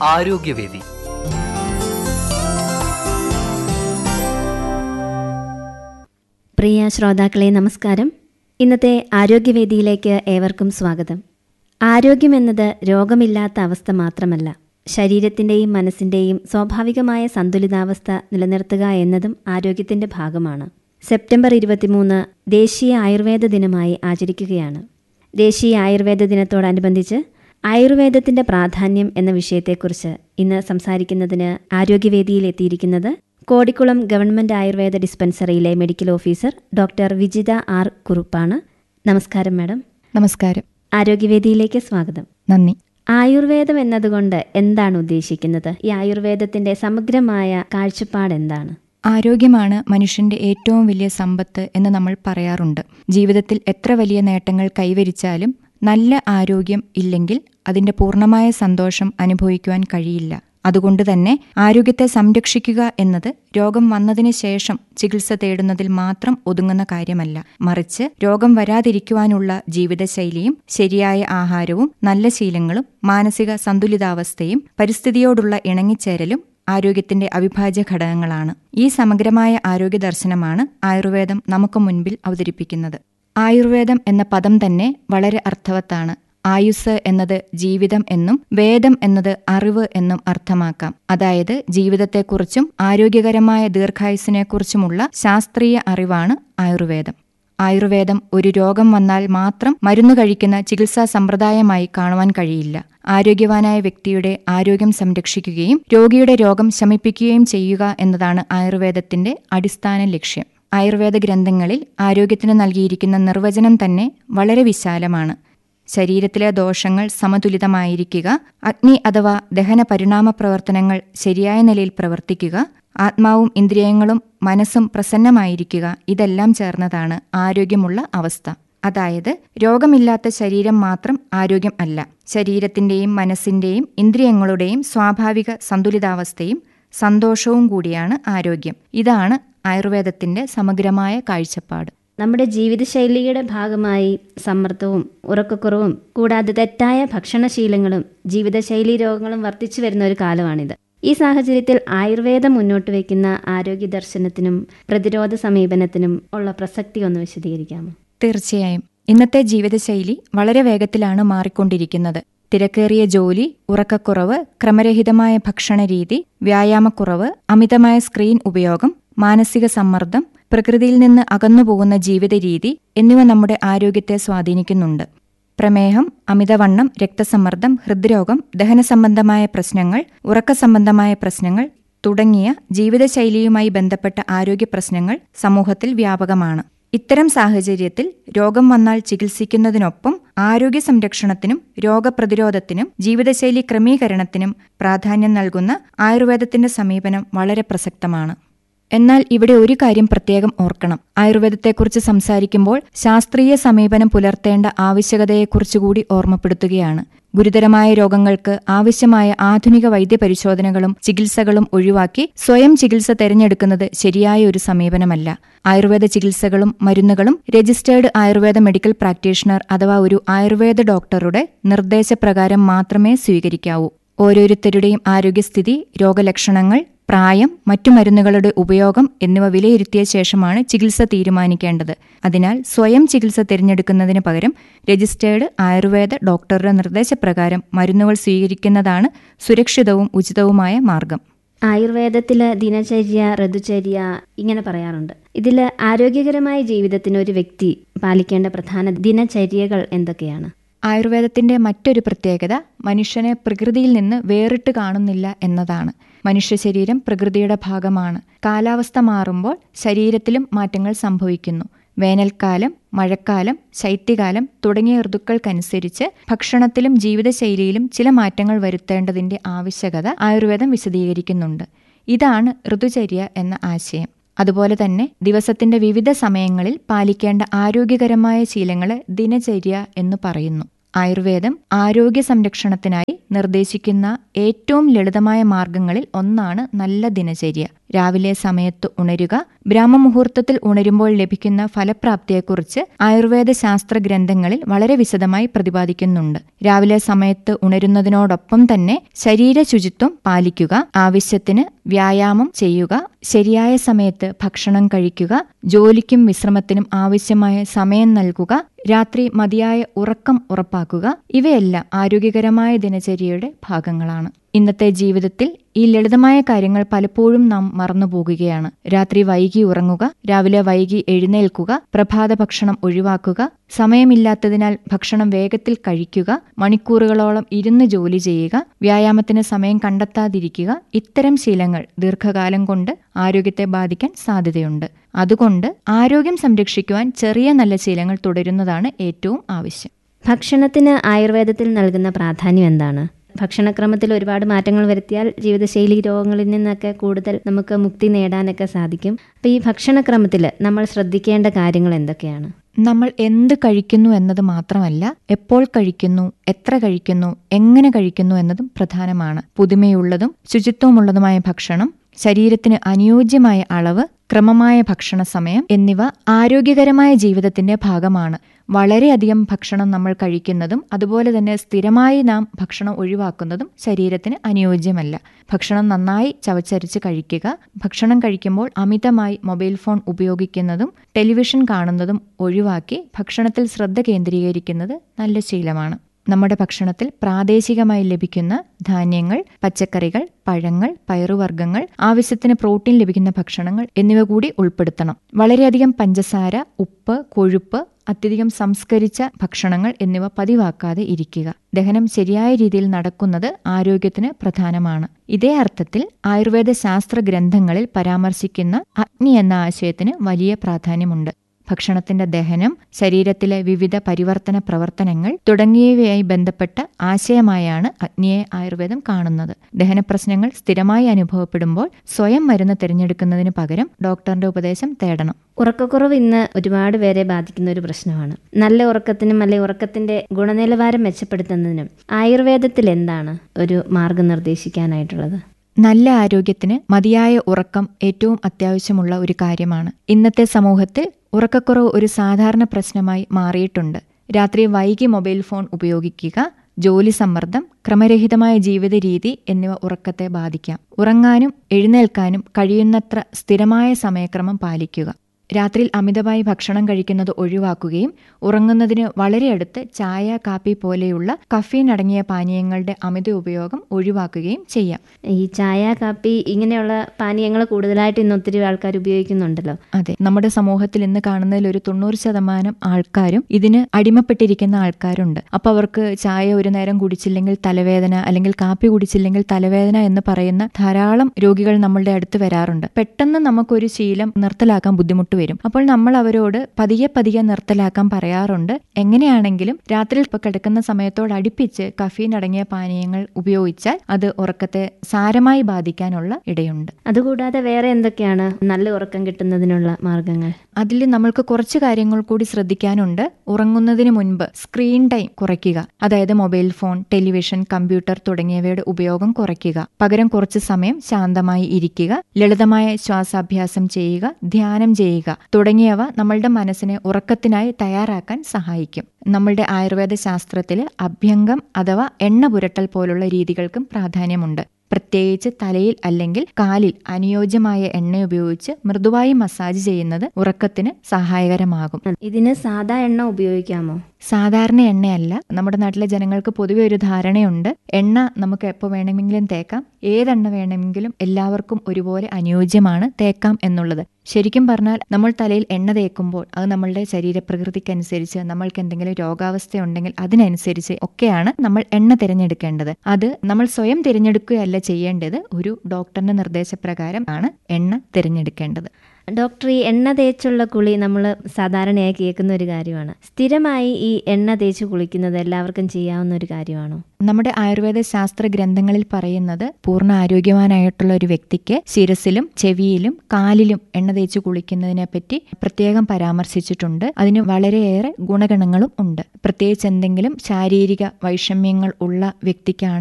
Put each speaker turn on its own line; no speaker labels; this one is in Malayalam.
ആരോഗ്യവേദി
പ്രിയ ശ്രോതാക്കളെ നമസ്കാരം ഇന്നത്തെ ആരോഗ്യവേദിയിലേക്ക് ഏവർക്കും സ്വാഗതം ആരോഗ്യമെന്നത് രോഗമില്ലാത്ത അവസ്ഥ മാത്രമല്ല ശരീരത്തിൻ്റെയും മനസ്സിൻ്റെയും സ്വാഭാവികമായ സന്തുലിതാവസ്ഥ നിലനിർത്തുക എന്നതും ആരോഗ്യത്തിൻ്റെ ഭാഗമാണ് സെപ്റ്റംബർ ഇരുപത്തിമൂന്ന് ദേശീയ ആയുർവേദ ദിനമായി ആചരിക്കുകയാണ് ദേശീയ ആയുർവേദ ദിനത്തോടനുബന്ധിച്ച് ആയുർവേദത്തിൻ്റെ പ്രാധാന്യം എന്ന വിഷയത്തെക്കുറിച്ച് ഇന്ന് സംസാരിക്കുന്നതിന് ആരോഗ്യവേദിയിൽ എത്തിയിരിക്കുന്നത് കോടിക്കുളം ഗവൺമെന്റ് ആയുർവേദ ഡിസ്പെൻസറിയിലെ medical officer doctor Vijitha R കുറുപ്പാണ് നമസ്കാരം മാഡം
നമസ്കാരം
ആരോഗ്യവേദിയിലേക്ക് സ്വാഗതം
നന്ദി
ആയുർവേദം എന്നതുകൊണ്ട് എന്താണ് ഉദ്ദേശിക്കുന്നത് ഈ ആയുർവേദത്തിന്റെ സമഗ്രമായ കാഴ്ചപ്പാട് എന്താണ്
ആരോഗ്യമാണ് മനുഷ്യന്റെ ഏറ്റവും വലിയ സമ്പത്ത് എന്ന് നമ്മൾ പറയാറുണ്ട് ജീവിതത്തിൽ എത്ര വലിയ നേട്ടങ്ങൾ കൈവരിച്ചാലും നല്ല ആരോഗ്യം ഇല്ലെങ്കിൽ അതിന്റെ പൂർണ്ണമായ സന്തോഷം അനുഭവിക്കുവാൻ കഴിയില്ല അതുകൊണ്ട് തന്നെ ആരോഗ്യത്തെ സംരക്ഷിക്കുക എന്നത് രോഗം വന്നതിന് ശേഷം ചികിത്സ തേടുന്നതിൽ മാത്രം ഒതുങ്ങുന്ന കാര്യമല്ല മറിച്ച് രോഗം വരാതിരിക്കുവാനുള്ള ജീവിതശൈലിയും ശരിയായ ആഹാരവും നല്ല ശീലങ്ങളും മാനസിക സന്തുലിതാവസ്ഥയും പരിസ്ഥിതിയോടുള്ള ഇണങ്ങിച്ചേരലും ആരോഗ്യത്തിന്റെ അവിഭാജ്യ ഘടകങ്ങളാണ് ഈ സമഗ്രമായ ആരോഗ്യ ദർശനമാണ് ആയുർവേദം നമുക്ക് മുൻപിൽ അവതരിപ്പിക്കുന്നത് ആയുർവേദം എന്ന പദം തന്നെ വളരെ അർത്ഥവത്താണ് ആയുസ് എന്നത് ജീവിതം എന്നും വേദം എന്നത് അറിവ് എന്നും അർത്ഥമാക്കാം അതായത് ജീവിതത്തെക്കുറിച്ചും ആരോഗ്യകരമായ ദീർഘായുസിനെക്കുറിച്ചുമുള്ള ശാസ്ത്രീയ അറിവാണ് ആയുർവേദം ആയുർവേദം ഒരു രോഗം വന്നാൽ മാത്രം മരുന്ന് കഴിക്കുന്ന ചികിത്സാ സമ്പ്രദായമായി കാണുവാൻ കഴിയില്ല ആരോഗ്യവാനായ വ്യക്തിയുടെ ആരോഗ്യം സംരക്ഷിക്കുകയും രോഗിയുടെ രോഗം ശമിപ്പിക്കുകയും ചെയ്യുക എന്നതാണ് ആയുർവേദത്തിന്റെ അടിസ്ഥാന ലക്ഷ്യം ആയുർവേദ ഗ്രന്ഥങ്ങളിൽ ആരോഗ്യത്തിന് നൽകിയിരിക്കുന്ന നിർവചനം തന്നെ വളരെ വിശാലമാണ് ശരീരത്തിലെ ദോഷങ്ങൾ സമതുലിതമായിരിക്കുക അഗ്നി അഥവാ ദഹന പരിണാമ പ്രവർത്തനങ്ങൾ ശരിയായ നിലയിൽ പ്രവർത്തിക്കുക ആത്മാവും ഇന്ദ്രിയങ്ങളും മനസ്സും പ്രസന്നമായിരിക്കുക ഇതെല്ലാം ചേർന്നതാണ് ആരോഗ്യമുള്ള അവസ്ഥ അതായത് രോഗമില്ലാത്ത ശരീരം മാത്രം ആരോഗ്യം അല്ല ശരീരത്തിന്റെയും മനസ്സിന്റെയും ഇന്ദ്രിയങ്ങളുടെയും സ്വാഭാവിക സന്തുലിതാവസ്ഥയും സന്തോഷവും കൂടിയാണ് ആരോഗ്യം ഇതാണ് ആയുർവേദത്തിന്റെ സമഗ്രമായ കാഴ്ചപ്പാട്
നമ്മുടെ ജീവിതശൈലിയുടെ ഭാഗമായി സമ്മർദ്ദവും ഉറക്കക്കുറവും കൂടാതെ തെറ്റായ ഭക്ഷണശീലങ്ങളും ജീവിതശൈലി രോഗങ്ങളും വർദ്ധിച്ചു വരുന്ന ഒരു കാലമാണിത് ഈ സാഹചര്യത്തിൽ ആയുർവേദം മുന്നോട്ട് വയ്ക്കുന്ന ആരോഗ്യ ദർശനത്തിനും പ്രതിരോധ സമീപനത്തിനും ഉള്ള പ്രസക്തി ഒന്ന് വിശദീകരിക്കാമോ
തീർച്ചയായും ഇന്നത്തെ ജീവിതശൈലി വളരെ വേഗത്തിലാണ് മാറിക്കൊണ്ടിരിക്കുന്നത് തിരക്കേറിയ ജോലി ഉറക്കക്കുറവ് ക്രമരഹിതമായ ഭക്ഷണരീതി വ്യായാമക്കുറവ് അമിതമായ സ്ക്രീൻ ഉപയോഗം മാനസിക സമ്മർദ്ദം പ്രകൃതിയിൽ നിന്ന് അകന്നുപോകുന്ന ജീവിത രീതി എന്നിവ നമ്മുടെ ആരോഗ്യത്തെ സ്വാധീനിക്കുന്നുണ്ട് പ്രമേഹം അമിതവണ്ണം രക്തസമ്മർദ്ദം ഹൃദ്രോഗം ദഹനസംബന്ധമായ പ്രശ്നങ്ങൾ ഉറക്കസംബന്ധമായ പ്രശ്നങ്ങൾ തുടങ്ങിയ ജീവിതശൈലിയുമായി ബന്ധപ്പെട്ട ആരോഗ്യ പ്രശ്നങ്ങൾ സമൂഹത്തിൽ വ്യാപകമാണ് ഇത്തരം സാഹചര്യത്തിൽ രോഗം വന്നാൽ ചികിത്സിക്കുന്നതിനൊപ്പം ആരോഗ്യ സംരക്ഷണത്തിനും രോഗപ്രതിരോധത്തിനും ജീവിതശൈലി ക്രമീകരണത്തിനും പ്രാധാന്യം നൽകുന്ന ആയുർവേദത്തിന്റെ സമീപനം വളരെ പ്രസക്തമാണ് എന്നാൽ ഇവിടെ ഒരു കാര്യം പ്രത്യേകം ഓർക്കണം ആയുർവേദത്തെക്കുറിച്ച് സംസാരിക്കുമ്പോൾ ശാസ്ത്രീയ സമീപനം പുലർത്തേണ്ട ആവശ്യകതയെക്കുറിച്ചുകൂടി ഓർമ്മപ്പെടുത്തുകയാണ് ഗുരുതരമായ രോഗങ്ങൾക്ക് ആവശ്യമായ ആധുനിക വൈദ്യപരിശോധനകളും ചികിത്സകളും ഒഴിവാക്കി സ്വയം ചികിത്സ തെരഞ്ഞെടുക്കുന്നത് ശരിയായ ഒരു സമീപനമല്ല ആയുർവേദ ചികിത്സകളും മരുന്നുകളും രജിസ്റ്റേർഡ് ആയുർവേദ മെഡിക്കൽ പ്രാക്ടീഷണർ അഥവാ ഒരു ആയുർവേദ ഡോക്ടറുടെ നിർദ്ദേശപ്രകാരം മാത്രമേ സ്വീകരിക്കാവൂ ഓരോരുത്തരുടെയും ആരോഗ്യസ്ഥിതി രോഗലക്ഷണങ്ങൾ പ്രായം മറ്റു മരുന്നുകളുടെ ഉപയോഗം എന്നിവ വിലയിരുത്തിയ ശേഷമാണ് ചികിത്സ തീരുമാനിക്കേണ്ടത് അതിനാൽ സ്വയം ചികിത്സ തിരഞ്ഞെടുക്കുന്നതിന് പകരം രജിസ്റ്റേർഡ് ആയുർവേദ ഡോക്ടറുടെ നിർദ്ദേശപ്രകാരം മരുന്നുകൾ സ്വീകരിക്കുന്നതാണ് സുരക്ഷിതവും ഉചിതവുമായ മാർഗം
ആയുർവേദത്തില് ദിനചര്യ ഋതുചര്യ ഇങ്ങനെ പറയാറുണ്ട് ഇതിൽ ആരോഗ്യകരമായ ജീവിതത്തിന് ഒരു വ്യക്തി പാലിക്കേണ്ട പ്രധാന ദിനചര്യകൾ എന്തൊക്കെയാണ്
ആയുർവേദത്തിന്റെ മറ്റൊരു പ്രത്യേകത മനുഷ്യനെ പ്രകൃതിയിൽ നിന്ന് വേറിട്ട് കാണുന്നില്ല എന്നതാണ് മനുഷ്യ ശരീരം പ്രകൃതിയുടെ ഭാഗമാണ് കാലാവസ്ഥ മാറുമ്പോൾ ശരീരത്തിലും മാറ്റങ്ങൾ സംഭവിക്കുന്നു വേനൽക്കാലം മഴക്കാലം ശൈത്യകാലം തുടങ്ങിയ ഋതുക്കൾക്കനുസരിച്ച് ഭക്ഷണത്തിലും ജീവിതശൈലിയിലും ചില മാറ്റങ്ങൾ വരുത്തേണ്ടതിന്റെ ആവശ്യകത ആയുർവേദം വിശദീകരിക്കുന്നുണ്ട് ഇതാണ് ഋതുചര്യ എന്ന ആശയം അതുപോലെ തന്നെ ദിവസത്തിന്റെ വിവിധ സമയങ്ങളിൽ പാലിക്കേണ്ട ആരോഗ്യകരമായ ശീലങ്ങളെ ദിനചര്യ എന്ന് പറയുന്നു ആയുർവേദം ആരോഗ്യ സംരക്ഷണത്തിനായി നിർദ്ദേശിക്കുന്ന ഏറ്റവും ലളിതമായ മാർഗങ്ങളിൽ ഒന്നാണ് നല്ല ദിനചര്യ രാവിലെ സമയത്ത് ഉണരുക ബ്രാഹ്മമുഹൂർത്തത്തിൽ ഉണരുമ്പോൾ ലഭിക്കുന്ന ഫലപ്രാപ്തിയെക്കുറിച്ച് ആയുർവേദ ശാസ്ത്ര ഗ്രന്ഥങ്ങളിൽ വളരെ വിശദമായി പ്രതിപാദിക്കുന്നുണ്ട് രാവിലെ സമയത്ത് ഉണരുന്നതിനോടൊപ്പം തന്നെ ശരീര ശുചിത്വം പാലിക്കുക ആവശ്യത്തിന് വ്യായാമം ചെയ്യുക ശരിയായ സമയത്ത് ഭക്ഷണം കഴിക്കുക ജോലിക്കും വിശ്രമത്തിനും ആവശ്യമായ സമയം നൽകുക രാത്രി മതിയായ ഉറക്കം ഉറപ്പാക്കുക ഇവയെല്ലാം ആരോഗ്യകരമായ ദിനചര്യയുടെ ഭാഗങ്ങളാണ് ഇന്നത്തെ ജീവിതത്തിൽ ഈ ലളിതമായ കാര്യങ്ങൾ പലപ്പോഴും നാം മറന്നുപോകുകയാണ് രാത്രി വൈകി ഉറങ്ങുക രാവിലെ വൈകി എഴുന്നേൽക്കുക പ്രഭാത ഭക്ഷണം ഒഴിവാക്കുക സമയമില്ലാത്തതിനാൽ ഭക്ഷണം വേഗത്തിൽ കഴിക്കുക മണിക്കൂറുകളോളം ഇരുന്ന് ജോലി ചെയ്യുക വ്യായാമത്തിന് സമയം കണ്ടെത്താതിരിക്കുക ഇത്തരം ശീലങ്ങൾ ദീർഘകാലം കൊണ്ട് ആരോഗ്യത്തെ ബാധിക്കാൻ സാധ്യതയുണ്ട് അതുകൊണ്ട് ആരോഗ്യം സംരക്ഷിക്കുവാൻ ചെറിയ നല്ല ശീലങ്ങൾ തുടരുന്നതാണ് ഏറ്റവും ആവശ്യം
ഭക്ഷണത്തിന് ആയുർവേദത്തിൽ നൽകുന്ന പ്രാധാന്യം എന്താണ് ഭക്ഷണക്രമത്തിൽ ഒരുപാട് മാറ്റങ്ങൾ വരുത്തിയാൽ ജീവിതശൈലി രോഗങ്ങളിൽ നിന്നൊക്കെ കൂടുതൽ നമുക്ക് മുക്തി നേടാനൊക്കെ സാധിക്കും അപ്പോൾ ഈ ഭക്ഷണക്രമത്തിൽ നമ്മൾ ശ്രദ്ധിക്കേണ്ട കാര്യങ്ങൾ എന്തൊക്കെയാണ്
നമ്മൾ എന്ത് കഴിക്കുന്നു എന്നത് മാത്രമല്ല എപ്പോൾ കഴിക്കുന്നു എത്ര കഴിക്കുന്നു എങ്ങനെ കഴിക്കുന്നു എന്നതും പ്രധാനമാണ് പുതുമയുള്ളതും ശുചിത്വമുള്ളതുമായ ഭക്ഷണം ശരീരത്തിന് അനുയോജ്യമായ അളവ് ക്രമമായ ഭക്ഷണ സമയം എന്നിവ ആരോഗ്യകരമായ ജീവിതത്തിന്റെ ഭാഗമാണ് വളരെയധികം ഭക്ഷണം നമ്മൾ കഴിക്കുന്നതും അതുപോലെ തന്നെ സ്ഥിരമായി നാം ഭക്ഷണം ഒഴിവാക്കുന്നതും ശരീരത്തിന് അനുയോജ്യമല്ല ഭക്ഷണം നന്നായി ചവച്ചരിച്ച് കഴിക്കുക ഭക്ഷണം കഴിക്കുമ്പോൾ അമിതമായി മൊബൈൽ ഫോൺ ഉപയോഗിക്കുന്നതും ടെലിവിഷൻ കാണുന്നതും ഒഴിവാക്കി ഭക്ഷണത്തിൽ ശ്രദ്ധ കേന്ദ്രീകരിക്കുന്നത് നല്ല ശീലമാണ് നമ്മുടെ ഭക്ഷണത്തിൽ പ്രാദേശികമായി ലഭിക്കുന്ന ധാന്യങ്ങൾ പച്ചക്കറികൾ പഴങ്ങൾ പയറുവർഗ്ഗങ്ങൾ ആവശ്യത്തിന് പ്രോട്ടീൻ ലഭിക്കുന്ന ഭക്ഷണങ്ങൾ എന്നിവ കൂടി ഉൾപ്പെടുത്തണം വളരെയധികം പഞ്ചസാര ഉപ്പ് കൊഴുപ്പ് അത്യധികം സംസ്കരിച്ച ഭക്ഷണങ്ങൾ എന്നിവ പതിവാക്കാതെ ഇരിക്കുക ദഹനം ശരിയായ രീതിയിൽ നടക്കുന്നത് ആരോഗ്യത്തിന് പ്രധാനമാണ് ഇതേ അർത്ഥത്തിൽ ആയുർവേദ ശാസ്ത്ര ഗ്രന്ഥങ്ങളിൽ പരാമർശിക്കുന്ന അഗ്നി എന്ന ആശയത്തിന് വലിയ പ്രാധാന്യമുണ്ട് ഭക്ഷണത്തിന്റെ ദഹനം ശരീരത്തിലെ വിവിധ പരിവർത്തന പ്രവർത്തനങ്ങൾ തുടങ്ങിയവയായി ബന്ധപ്പെട്ട ആശയമായാണ് അഗ്നിയെ ആയുർവേദം കാണുന്നത് ദഹന പ്രശ്നങ്ങൾ സ്ഥിരമായി അനുഭവപ്പെടുമ്പോൾ സ്വയം മരുന്ന് തിരഞ്ഞെടുക്കുന്നതിന് പകരം ഡോക്ടറിന്റെ ഉപദേശം തേടണം
ഉറക്കക്കുറവ് ഇന്ന് ഒരുപാട് പേരെ ബാധിക്കുന്ന ഒരു പ്രശ്നമാണ് നല്ല ഉറക്കത്തിനും അല്ലെങ്കിൽ ഉറക്കത്തിന്റെ ഗുണനിലവാരം മെച്ചപ്പെടുത്തുന്നതിനും ആയുർവേദത്തിൽ എന്താണ് ഒരു മാർഗം നിർദ്ദേശിക്കാനായിട്ടുള്ളത്
നല്ല ആരോഗ്യത്തിന് മതിയായ ഉറക്കം ഏറ്റവും അത്യാവശ്യമുള്ള ഒരു കാര്യമാണ് ഇന്നത്തെ സമൂഹത്തിൽ ഉറക്കക്കുറവ് ഒരു സാധാരണ പ്രശ്നമായി മാറിയിട്ടുണ്ട് രാത്രി വൈകി മൊബൈൽ ഫോൺ ഉപയോഗിക്കുക ജോലി സമ്മർദ്ദം ക്രമരഹിതമായ ജീവിത രീതി എന്നിവ ഉറക്കത്തെ ബാധിക്കാം ഉറങ്ങാനും എഴുന്നേൽക്കാനും കഴിയുന്നത്ര സ്ഥിരമായ സമയക്രമം പാലിക്കുക രാത്രിയിൽ അമിതമായി ഭക്ഷണം കഴിക്കുന്നത് ഒഴിവാക്കുകയും ഉറങ്ങുന്നതിന് വളരെ അടുത്ത് ചായ കാപ്പി പോലെയുള്ള കഫീൻ അടങ്ങിയ പാനീയങ്ങളുടെ അമിത ഉപയോഗം ഒഴിവാക്കുകയും ചെയ്യാം
ഈ ചായ കാപ്പി ഇങ്ങനെയുള്ള പാനീയങ്ങൾ കൂടുതലായിട്ട് ഇന്ന് ഒത്തിരി ആൾക്കാർ ഉപയോഗിക്കുന്നുണ്ടല്ലോ
അതെ നമ്മുടെ സമൂഹത്തിൽ ഇന്ന് കാണുന്നതിൽ ഒരു തൊണ്ണൂറ് ശതമാനം ആൾക്കാരും ഇതിന് അടിമപ്പെട്ടിരിക്കുന്ന ആൾക്കാരുണ്ട് അപ്പൊ അവർക്ക് ചായ ഒരു നേരം കുടിച്ചില്ലെങ്കിൽ തലവേദന അല്ലെങ്കിൽ കാപ്പി കുടിച്ചില്ലെങ്കിൽ തലവേദന എന്ന് പറയുന്ന ധാരാളം രോഗികൾ നമ്മളുടെ അടുത്ത് വരാറുണ്ട് പെട്ടെന്ന് നമുക്കൊരു ശീലം നിർത്തലാക്കാൻ ബുദ്ധിമുട്ട് വരും അപ്പോൾ നമ്മൾ അവരോട് പതിയെ പതിയെ നിർത്തലാക്കാൻ പറയാറുണ്ട് എങ്ങനെയാണെങ്കിലും രാത്രിയിൽ ഇപ്പൊ കിടക്കുന്ന സമയത്തോട് അടുപ്പിച്ച് കഫീൻ അടങ്ങിയ പാനീയങ്ങൾ ഉപയോഗിച്ചാൽ അത് ഉറക്കത്തെ സാരമായി ബാധിക്കാനുള്ള ഇടയുണ്ട്
അതുകൂടാതെ വേറെ എന്തൊക്കെയാണ് നല്ല ഉറക്കം കിട്ടുന്നതിനുള്ള മാർഗങ്ങൾ
അതിൽ നമ്മൾക്ക് കുറച്ച് കാര്യങ്ങൾ കൂടി ശ്രദ്ധിക്കാനുണ്ട് ഉറങ്ങുന്നതിന് മുൻപ് സ്ക്രീൻ ടൈം കുറയ്ക്കുക അതായത് മൊബൈൽ ഫോൺ ടെലിവിഷൻ കമ്പ്യൂട്ടർ തുടങ്ങിയവയുടെ ഉപയോഗം കുറയ്ക്കുക പകരം കുറച്ച് സമയം ശാന്തമായി ഇരിക്കുക ലളിതമായ ശ്വാസാഭ്യാസം ചെയ്യുക ധ്യാനം ചെയ്യുക തുടങ്ങിയവ നമ്മളുടെ മനസ്സിനെ ഉറക്കത്തിനായി തയ്യാറാക്കാൻ സഹായിക്കും നമ്മളുടെ ആയുർവേദ ശാസ്ത്രത്തിൽ അഭ്യംഗം അഥവാ എണ്ണ പുരട്ടൽ പോലുള്ള രീതികൾക്കും പ്രാധാന്യമുണ്ട് പ്രത്യേകിച്ച് തലയിൽ അല്ലെങ്കിൽ കാലിൽ അനുയോജ്യമായ എണ്ണ ഉപയോഗിച്ച് മൃദുവായി മസാജ് ചെയ്യുന്നത് ഉറക്കത്തിന് സഹായകരമാകും
ഇതിന് സാധാ എണ്ണ ഉപയോഗിക്കാമോ
സാധാരണ എണ്ണയല്ല നമ്മുടെ നാട്ടിലെ ജനങ്ങൾക്ക് പൊതുവെ ഒരു ധാരണയുണ്ട് എണ്ണ നമുക്ക് എപ്പോൾ വേണമെങ്കിലും തേക്കാം ഏതെണ്ണ വേണമെങ്കിലും എല്ലാവർക്കും ഒരുപോലെ അനുയോജ്യമാണ് തേക്കാം എന്നുള്ളത് ശരിക്കും പറഞ്ഞാൽ നമ്മൾ തലയിൽ എണ്ണ തേക്കുമ്പോൾ അത് നമ്മളുടെ ശരീരപ്രകൃതിക്കനുസരിച്ച് നമ്മൾക്ക് എന്തെങ്കിലും രോഗാവസ്ഥ ഉണ്ടെങ്കിൽ അതിനനുസരിച്ച് ഒക്കെയാണ് നമ്മൾ എണ്ണ തിരഞ്ഞെടുക്കേണ്ടത് അത് നമ്മൾ സ്വയം തിരഞ്ഞെടുക്കുകയല്ല ചെയ്യേണ്ടത് ഒരു ഡോക്ടറിന്റെ നിർദ്ദേശപ്രകാരം ആണ് എണ്ണ തിരഞ്ഞെടുക്കേണ്ടത്
ഡോക്ടർ ഈ എണ്ണ തേച്ചുള്ള കുളി നമ്മൾ സാധാരണയായി കേൾക്കുന്ന ഒരു കാര്യമാണ് സ്ഥിരമായി ഈ എണ്ണ തേച്ച് കുളിക്കുന്നത് എല്ലാവർക്കും ചെയ്യാവുന്ന ഒരു കാര്യമാണോ
നമ്മുടെ ആയുർവേദ ശാസ്ത്ര ഗ്രന്ഥങ്ങളിൽ പറയുന്നത് പൂർണ്ണ ആരോഗ്യവാനായിട്ടുള്ള ഒരു വ്യക്തിക്ക് ശിരസിലും ചെവിയിലും കാലിലും എണ്ണ തേച്ച് കുളിക്കുന്നതിനെ പറ്റി പ്രത്യേകം പരാമർശിച്ചിട്ടുണ്ട് അതിന് വളരെയേറെ ഗുണഗണങ്ങളും ഉണ്ട് പ്രത്യേകിച്ച് എന്തെങ്കിലും ശാരീരിക വൈഷമ്യങ്ങൾ ഉള്ള വ്യക്തിക്കാണ്